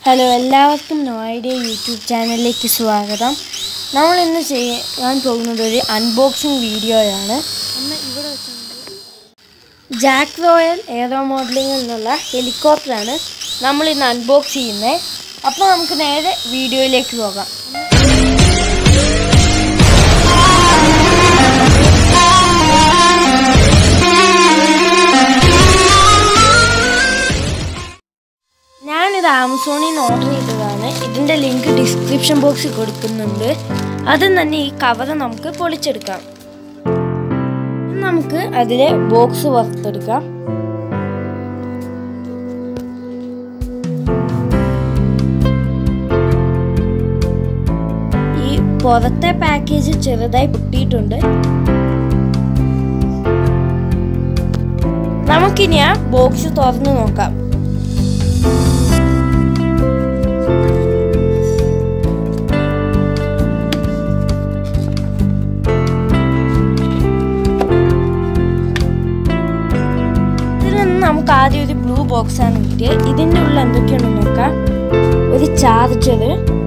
hello എല്ലാവർക്കും no idea YouTube ചാനലിലേക്ക് സ്വാഗതം നമ്മൾ ഇന്ന് ചെയ്യാൻ പോകുന്നത് ഒരു അൺബോക്സിങ് വീഡിയോയാണ് ഇവിടെ ജാക്ക് റോയൽ എയറോ മോഡലിംഗ് എന്നുള്ള ഹെലികോപ്റ്ററാണ് നമ്മൾ ഇന്ന് അൺബോക്സ് ചെയ്യുന്നത് അപ്പോൾ നമുക്ക് നേരെ വീഡിയോയിലേക്ക് പോകാം ഞാനിത് ആമസോണിൽ നിന്ന് ഓർഡർ ചെയ്തതാണ് ഇതിൻ്റെ ലിങ്ക് ഡിസ്ക്രിപ്ഷൻ ബോക്സിൽ കൊടുക്കുന്നുണ്ട് അതും തന്നെ ഈ കവർ നമുക്ക് പൊളിച്ചെടുക്കാം നമുക്ക് അതിലെ ബോക്സ് പുറത്തെടുക്കാം ഈ പുറത്തെ പാക്കേജ് ചെറുതായി പൊട്ടിയിട്ടുണ്ട് നമുക്കിനി ആ ബോക്സ് തുറന്നു നോക്കാം ഇതിൽ നിന്ന് നമുക്ക് ആദ്യം ഒരു ബ്ലൂ ബോക്സ് ആണ് കിട്ടിയത് ഇതിൻ്റെ ഉള്ളിൽ എന്തൊക്കെയാണെന്ന് നോക്കാം ഒരു ചാർജർ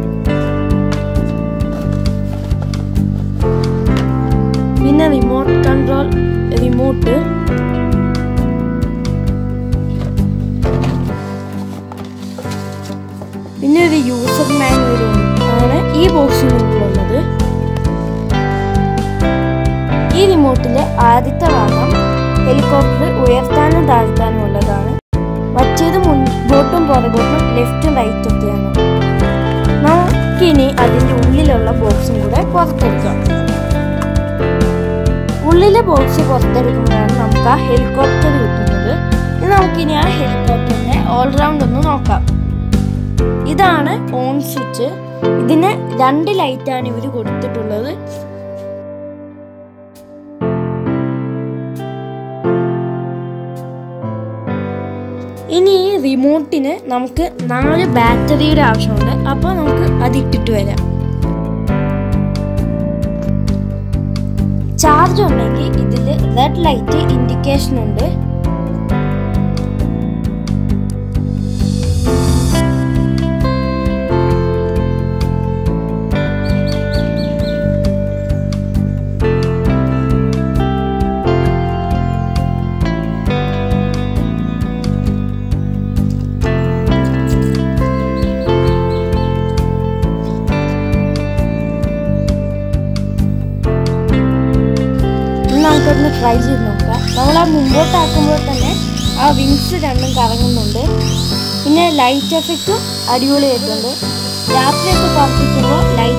പിന്നെ റിമോട്ട് കൺട്രോൾ റിമോട്ട് പിന്നെ ഒരു യൂസർ മാനുവലും ആണ് ഈ ബോക്സിനുള്ളിലുള്ളത് ഈ റിമോട്ടിലെ ആദ്യത്തെ ഭാഗം ഹെലികോപ്റ്റർ ഉയർത്താനും താഴ്ത്താനും ഉള്ളതാണ് മറ്റേത് മുൻപോട്ടും പുറകോട്ടും ലെഫ്റ്റും റൈറ്റും ഒക്കെയാണ് നമുക്കിനി അതിൻ്റെ ഉള്ളിലുള്ള ബോക്സും കൂടെ പുറത്തെടുക്കാം ഉള്ളിലെ ബോക്സ് പുറത്തെടുക്കുമ്പോഴാണ് നമുക്ക് ആ ഹെലികോപ്റ്റർ കിട്ടുന്നത് ഇത് നമുക്കിനി ആ ഹെലികോപ്റ്ററിനെ ഓൾറൗണ്ട് ഒന്ന് നോക്കാം ഇതാണ് ഓൺ സ്വിച്ച് ഇതിന് രണ്ട് ലൈറ്റാണ് ഇവർ കൊടുത്തിട്ടുള്ളത് ഇനി ഈ റിമോട്ടിന് നമുക്ക് നാല് ബാറ്ററിയുടെ ആവശ്യമുണ്ട് അപ്പോൾ നമുക്ക് അത് ഇട്ടിട്ട് വരാം ചാർജ് ഉണ്ടെങ്കിൽ ഇതിൽ റെഡ് ലൈറ്റ് ഇൻഡിക്കേഷൻ ഉണ്ട് ഇനി നമുക്കൊന്ന് ട്രൈ ചെയ്ത് നോക്കാം നമ്മൾ ആ മുമ്പോട്ടാക്കുമ്പോൾ തന്നെ ആ വിങ്സ് രണ്ടും കറങ്ങുന്നുണ്ട് പിന്നെ ലൈറ്റ് എഫക്റ്റും അടിപൊളിയായിട്ടുണ്ട് രാത്രിയൊക്കെ പ്രവർത്തിക്കുമ്പോൾ ലൈറ്റ്